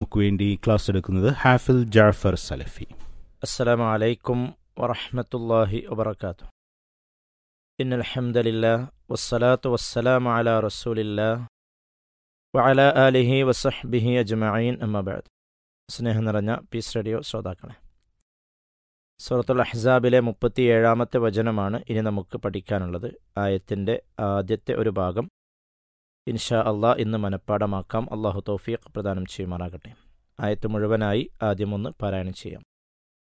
നമുക്ക് വേണ്ടി ക്ലാസ് എടുക്കുന്നത് ഹാഫിൽ ജാഫർ സലഫി السلام عليكم ورحمة الله وبركاته إن الحمد لله والصلاة والسلام على رسول الله وعلى آله وصحبه أجمعين أما بعد സ്നേഹം നിറഞ്ഞ പീസ് റേഡിയോ ശ്രോതാക്കളെ സൂറത്തുൽ അഹ്സാബിലെ മുപ്പത്തി ഏഴാമത്തെ വചനമാണ് ഇനി നമുക്ക് പഠിക്കാനുള്ളത് ആയത്തിൻ്റെ ആദ്യത്തെ ഒരു ഭാഗം ഇൻഷാ അള്ളാഹ് ഇന്ന് മനഃപ്പാടമാക്കാം അള്ളാഹു തൗഫീഖ് പ്രദാനം ചെയ്യുമാറാകട്ടെ ആയത്ത് മുഴുവനായി ആദ്യം ഒന്ന് പാരായണം ചെയ്യാം